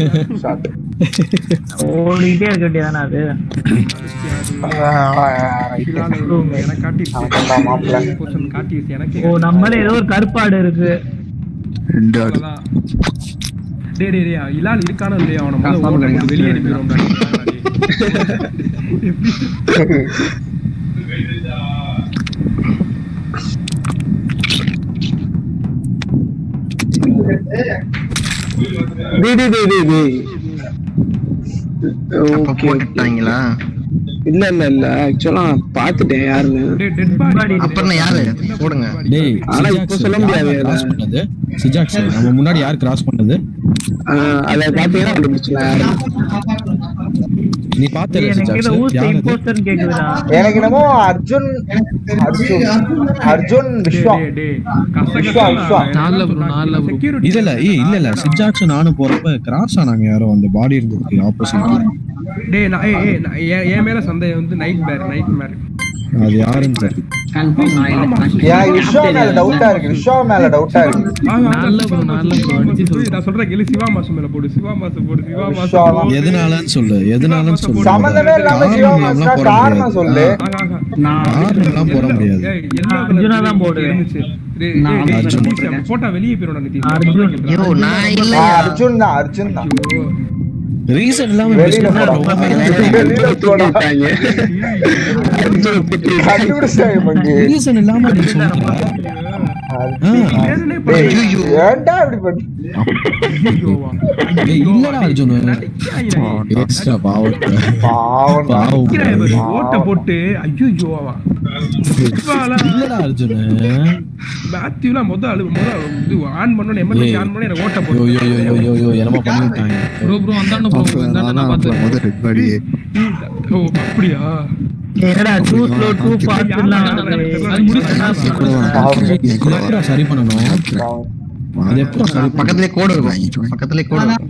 Shot ஓடிட்டே இருக்க வேண்டியதானே அது எனக்கு காட்டி மாப்பிள்ள பொசிஷன் காட்டி எனக்கே ஓ நம்மளே ஏதோ ஒரு கருப்பாடு இருக்கு ரெண்டு ஆடு அவ்வளவுதான். டேய் டேய் டேய் இலால் இருக்கானோ இல்லையா அவன முதல்ல ஓட போட்டு வெளியே அனுப்பிடுவோம்டா டேய் டேய் டேய் டேய் டேய் அப்ப ஓகே போட்டுட்டாங்களா இல்ல இல்ல இல்ல ஆக்சுவலா பாத்துட்டேன் யாருன்னு டேய் டெட் பாடி அப்புறம் யாரு போடுங்க டேய் ஆனா இப்ப சொல்ல முடியாது கிராஸ் பண்ணது சிஜாக்ஸ் நம்ம முன்னாடி யார் கிராஸ் பண்ணது ஆஹ் அத பாத்தீங்கன்னா கண்டுபிடிச்சலாம் யாருன்னு நீ பாத்து எனக்கு ஏதோ சிஜாக்ஸ் ஊஸ் யார் அது இம்போஸ்டர்னு கேக்குதுடா எனக்கு என்னமோ அர்ஜுன் அர்ஜுன் அர்ஜுன் விஸ்வா டேய் டேய் கச விஸ்வா, விஸ்வா. நாலுல bro, நாலுல bro. செக்யூரிட்டி இல்ல இல்ல ஏய் இல்ல இல்ல சிஜாக்ஸ் நானும் போறப்ப கிராஸ் ஆனாங்க யாரோ அந்த பாடி இருந்ததுக்கு ஆப்போசிட்ல டேய் நான் ஏய் ஏய் நான் என் என் மேல சந்தேகம் வந்து நைட் பேர் நைட் மேர் அது யாருன்னு தெரியல Confirm நான் இல்ல. எனக்கு விஸ்வா மேல டவுட்டா இருக்கு விஸ்வா மேல டவுட்டா இருக்கு நாலுல bro, நாலுல bro. அடிச்சு சொல்லு. நான் சொல்றேன் கேளு சிவா மாசம் மேல போடு சிவா மாசம் போடு சிவா மாசம் விஸ்வா போடு. எதுனாலன்னு சொல்லு எதுனாலன்னு சொல்லு சம்மந்தமே இல்லாம சிவா காரணம் மாஸ்டர் எல்லாம் போட காரணம் முடியாது. சொல்லு ஆகா, ஆகா. காரணம்லாம் போட முடியாது ஏய், yellow color அர்ஜுனா தான் போடு. இருந்துச்சு. டேய், டேய், நான் டேய், அர்ஜுன் நிதிஷ், அப்ப போட்டா வெளியே போயிடும் நிதிஷ். அர்ஜுன். ஐயோ நான் ஆ, இல்லையா அர்ஜுன் தான் அர்ஜுன் தான் ஐயோ. ரீசன் இல்லாம வெளியில பேசினா போடா. ரொம்ப வெளியில போடா. கண்டுபிடிச்சாங்க பங்கு ரீசன் இல்லாம நீ சொல்ற வேணுனே டேய், பண்ணி- ஏன்டா இப்படி பண்ணி ஐயோவா. ஏய் இல்லடா அர்ஜுன் நடிக்கிறாங்க. எக்ஸ்ட்ரா பாவத்தை பாவம் பாவம் நடிக்கிறாங்க பாரு. ஓட்டை போட்டு ஐயோவா இல்லடா அர்ஜுன் மேத்யூலாம் முத அழு முத இது ஆன் பண்ணணும் எமர்ஜென்சி ஆன் பண்ணி எனக்கு ஓட்ட யோ போட்டு யோ யோ யோ யோ யோ என்னமோ பண்ணி விட்டாங்க bro bro அந்தாண்ட bro அந்தாண்ட நான் பாத்துறேன் முதல் ரெட் பாடி ஓ அப்படியா என்னடா டூ ஸ்லோ டூ ஃபாஸ்ட்லாம் அது முடிச்சு எப்படா சரி பண்ணணும் அது எப்படா சரி பண்ண பக்கத்துலயே கோடு இருக்கும் பக்கத்துலயே கோடு இருக்கும்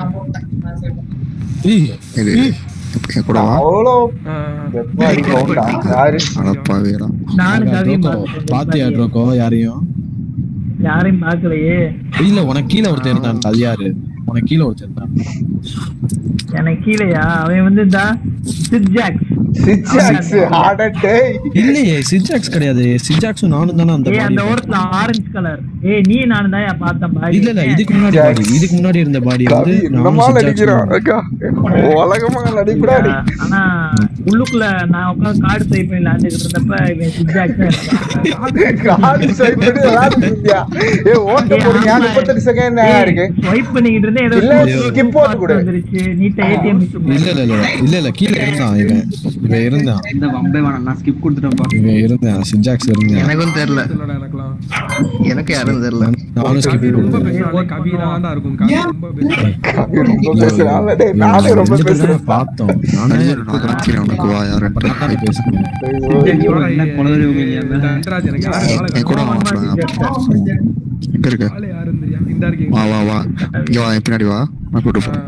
ஏய் இது என் கூட வா அவ்வளோ ஆ. வெப்பம் அடிக்கவுண்டா யாரு அடப்பாவேடா நானும் கவியும் ட்ரோக்கோ பாத்தியா ட்ரோக்கோ யாரையும் யாரையும் பார்க்கலையே இல்ல உனக்கு கீழே ஒருத்தன் இருந்தான் அது யாரு உனக்கு கீழே ஒருத்தன் இருந்தான் எனக்கு கீழயா அவன் வந்து இந்த சிட்ஜாக் சிக்ஸ் ஹார்டட் இல்லையே சிஜாக்ஸ் கிடையாது சிஜாக்ஸும் நானும் தானே அந்த ஏய் அந்த பாடி ஓரத்துல ஆரஞ்சு கலர் ஏய் நீ நானும் தான் பார்த்தேன் பாடி இல்ல இல்ல இதுக்கு முன்னாடி பாடி இதுக்கு முன்னாடி இருந்த பாடி வந்து கவி நானும் என்னமா சிஜாக்ஸும் நடிக்கிறான் அக்கா உலகமா நடிக்கிறா நீ. ஆனா உள்ளுக்குள்ள நான் உட்காந்து கார்டு சை பண்ணி விளையாண்டுட்டு இருந்தப்ப இவன் சிட்ஜாக் காடு swipe பண்ணி விளையாடுறியா? ஏய், ஓட்ட போடுங்க, முப்பத்தெட்டு second தான் இருக்கு. ஸ்வைப் பண்ணிக்கிட்டு இருந்தேன் ஏதோ இல்ல, two skip slow போட்டு pass கொடு. வந்துருச்சு நீட்டா ஏடிஎம் இல்ல இல்ல இல்ல இல்ல இல்ல கீழே இருந்தான் இவன் இவன் இருந்தான் இந்த வம்பே வேணாம் நான் ஸ்கிப் கொடுத்துட்டேன்ப்பா இவன் இருந்தான் சிஜாக்ஸ் இருந்தான் எனக்கும் தெரியல இல்லடா எனக்குலாம் எனக்கு யாரும் தெரியல நானும் ஸ்கிப் கவி ரொம்ப கொடுத்தேன் பேசுறானே கவி தான்டா இருக்கும் கவி ரொம்ப பேசுறான் கவி ரொம்ப பேசுறான்ல, டேய், நானே ரொம்ப ரெண்டு பேரும் பேசுறேன். பார்த்தோம் நானே நான் காமிக்கிறேன் உனக்கு வா யாருன்ட்டு நானே பேசுறேன் என்ன குலதெய்வம் இல்லையா தண்டராஜ் எனக்கு யாரு ஆளை என் கூட காணோம். வாங்க எங்க இருக்க ஆளு யாருன்னு தெரியா இந்த இருக்கீங்க வா வா வா இங்க வா என் பின்னாடி வா நான் கூட்டு போறேன்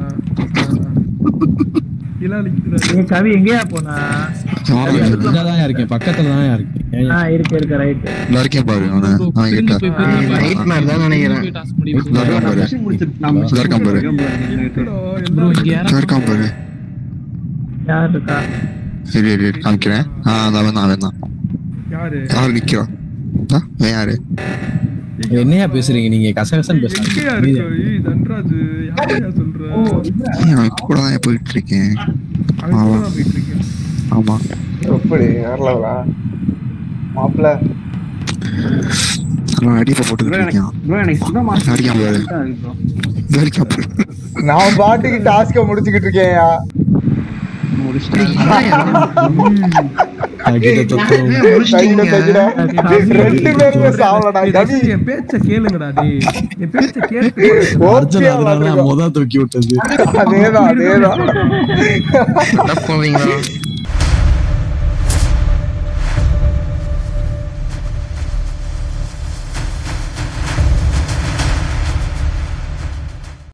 இலாம் நிக்குதுடா. கவி எங்கேயா போனா இங்கதான் இருக்கேன் பக்கத்துல தான் இருக்கேன் ஆ இருக்கு இருக்கு ரைட் எல்லா இருக்கேன் பாரு அவனை அவன் கிட்ட நைட் மேர் தான் நினைக்கிறேன் இதோ இருக்கான் பாரு இதோ இருக்கான் பாரு ப்ரோ இங்க யாரா இதோ இருக்கான் பாரு யார் இருக்கா சரி சரி காமிக்கிறேன் ஆ அது அவன் தான் அவன் தான் யாரு யார் நிக்கிறான் ஆ, இவன் யாரு என்னையா பேசுறீங்க நீங்க கசகசன்னு எங்கேயா பேசுறீங்க இருக்கு ஏய், தண்டராஜ் யாரையா சொல்ற ஏய், அவன் கூட தான் போயிட்டு இருக்கேன் அவன் கூட தான் போயிட்டு இருக்கேன் ஆமா எப்படி வரலவா மாப்பிள்ள அவன் அடிப்பை போட்டுக்கிட்டு இருக்கான் ப்ரோ எனக்கு சுத்தமா அடிக்காம பாரு ப்ரோ இதோ இருக்கான் பாரு நான் பாட்டுக்கு டாஸ்க முடிச்சுக்கிட்டு இருக்கேன்யா தகிட தத்துவம். தகிட, தகிட. ரெண்டு பேருமே சாவலடா டேய், கவி என் பேச்ச கேளுங்கடா டேய் என் பேச்ச கேட்டு அர்ஜுன் ஓகே அதனால முத தூக்கி விட்டது அதேதான் அதேதான் போவீங்களா